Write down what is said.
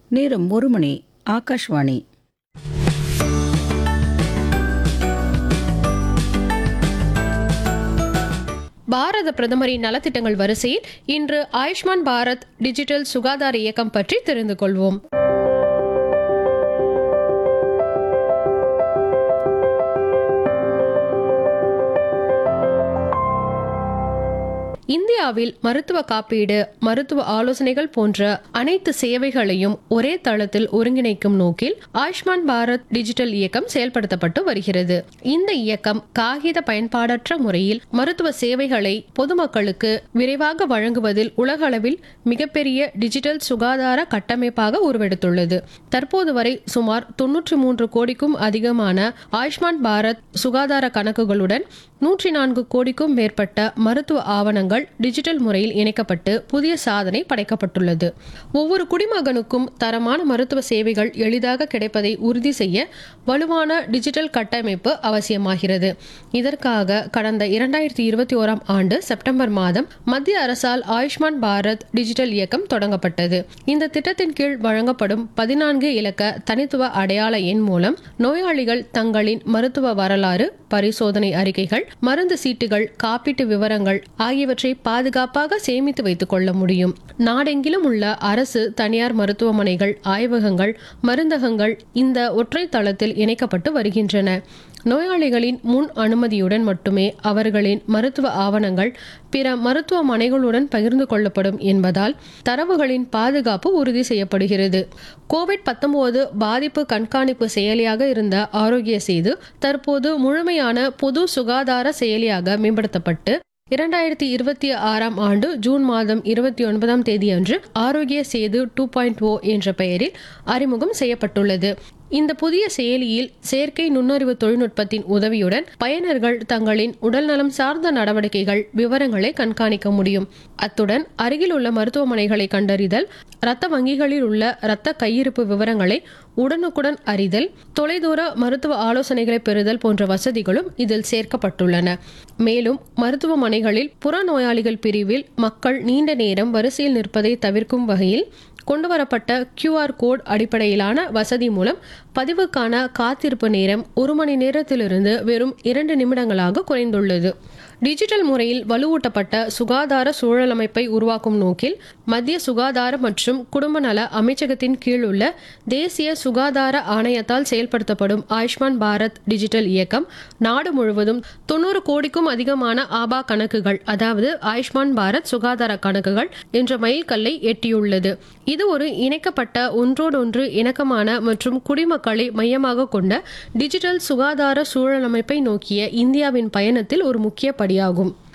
நேரம் ஒரு மணி ஆகாஷ்வாணி பாரத பிரதமரின் நலத்திட்டங்கள் வரிசையில் இன்று ஆயுஷ்மான் பாரத் டிஜிட்டல் சுகாதார இயக்கம் பற்றி தெரிந்து கொள்வோம் இந்தியாவில் மருத்துவ காப்பீடு மருத்துவ ஆலோசனைகள் போன்ற அனைத்து சேவைகளையும் ஒரே தளத்தில் ஒருங்கிணைக்கும் நோக்கில் ஆயுஷ்மான் பாரத் டிஜிட்டல் இயக்கம் செயல்படுத்தப்பட்டு வருகிறது இந்த இயக்கம் காகித பயன்பாடற்ற முறையில் மருத்துவ சேவைகளை பொதுமக்களுக்கு விரைவாக வழங்குவதில் உலக அளவில் மிகப்பெரிய டிஜிட்டல் சுகாதார கட்டமைப்பாக உருவெடுத்துள்ளது தற்போது வரை சுமார் தொன்னூற்றி மூன்று கோடிக்கும் அதிகமான ஆயுஷ்மான் பாரத் சுகாதார கணக்குகளுடன் நூற்றி நான்கு கோடிக்கும் மேற்பட்ட மருத்துவ ஆவணங்கள் டிஜிட்டல் முறையில் இணைக்கப்பட்டு புதிய சாதனை படைக்கப்பட்டுள்ளது ஒவ்வொரு குடிமகனுக்கும் தரமான மருத்துவ சேவைகள் எளிதாக கிடைப்பதை உறுதி செய்ய வலுவான டிஜிட்டல் கட்டமைப்பு அவசியமாகிறது இதற்காக கடந்த இரண்டாயிரத்தி இருபத்தி ஓராம் ஆண்டு செப்டம்பர் மாதம் மத்திய அரசால் ஆயுஷ்மான் பாரத் டிஜிட்டல் இயக்கம் தொடங்கப்பட்டது இந்த திட்டத்தின் கீழ் வழங்கப்படும் பதினான்கு இலக்க தனித்துவ அடையாள எண் மூலம் நோயாளிகள் தங்களின் மருத்துவ வரலாறு பரிசோதனை அறிக்கைகள் மருந்து சீட்டுகள் காப்பீட்டு விவரங்கள் ஆகியவற்றை பாதுகாப்பாக சேமித்து வைத்துக் கொள்ள முடியும் நாடெங்கிலும் உள்ள அரசு தனியார் மருத்துவமனைகள் ஆய்வகங்கள் மருந்தகங்கள் இந்த ஒற்றை தளத்தில் இணைக்கப்பட்டு வருகின்றன நோயாளிகளின் முன் அனுமதியுடன் மட்டுமே அவர்களின் மருத்துவ ஆவணங்கள் பிற மருத்துவமனைகளுடன் பகிர்ந்து கொள்ளப்படும் என்பதால் தரவுகளின் பாதுகாப்பு உறுதி செய்யப்படுகிறது கோவிட் 19 பாதிப்பு கண்காணிப்பு செயலியாக இருந்த ஆரோக்கிய சேது தற்போது முழுமையான பொது சுகாதார செயலியாக மேம்படுத்தப்பட்டு இரண்டாயிரத்தி இருபத்தி ஆறாம் ஆண்டு ஜூன் மாதம் இருபத்தி ஒன்பதாம் தேதியன்று ஆரோக்கிய சேது டூ பாயிண்ட் ஓ என்ற பெயரில் அறிமுகம் செய்யப்பட்டுள்ளது இந்த புதிய செயலியில் செயற்கை நுண்ணறிவு தொழில்நுட்பத்தின் உதவியுடன் பயனர்கள் தங்களின் உடல்நலம் சார்ந்த நடவடிக்கைகள் விவரங்களை கண்காணிக்க முடியும் அத்துடன் அருகில் உள்ள மருத்துவமனைகளை கண்டறிதல் இரத்த வங்கிகளில் உள்ள இரத்த கையிருப்பு விவரங்களை உடனுக்குடன் அறிதல் தொலைதூர மருத்துவ ஆலோசனைகளை பெறுதல் போன்ற வசதிகளும் இதில் சேர்க்கப்பட்டுள்ளன மேலும் மருத்துவமனைகளில் புறநோயாளிகள் பிரிவில் மக்கள் நீண்ட நேரம் வரிசையில் நிற்பதை தவிர்க்கும் வகையில் கொண்டுவரப்பட்ட QR கோட் அடிப்படையிலான வசதி மூலம் பதிவுக்கான காத்திருப்பு நேரம் ஒரு மணி நேரத்திலிருந்து வெறும் இரண்டு நிமிடங்களாக குறைந்துள்ளது டிஜிட்டல் முறையில் வலுவூட்டப்பட்ட சுகாதார சூழலமைப்பை உருவாக்கும் நோக்கில் மத்திய சுகாதார மற்றும் குடும்ப நல அமைச்சகத்தின் கீழ் உள்ள தேசிய சுகாதார ஆணையத்தால் செயல்படுத்தப்படும் ஆயுஷ்மான் பாரத் டிஜிட்டல் இயக்கம் நாடு முழுவதும் தொண்ணூறு கோடிக்கும் அதிகமான ஆபா கணக்குகள் அதாவது ஆயுஷ்மான் பாரத் சுகாதார கணக்குகள் என்ற மைல்கல்லை எட்டியுள்ளது இது ஒரு இணைக்கப்பட்ட ஒன்றோடொன்று இணக்கமான மற்றும் குடிமக்களை மையமாக கொண்ட டிஜிட்டல் சுகாதார சூழலமைப்பை நோக்கிய இந்தியாவின் பயணத்தில் ஒரு முக்கிய படியாகும்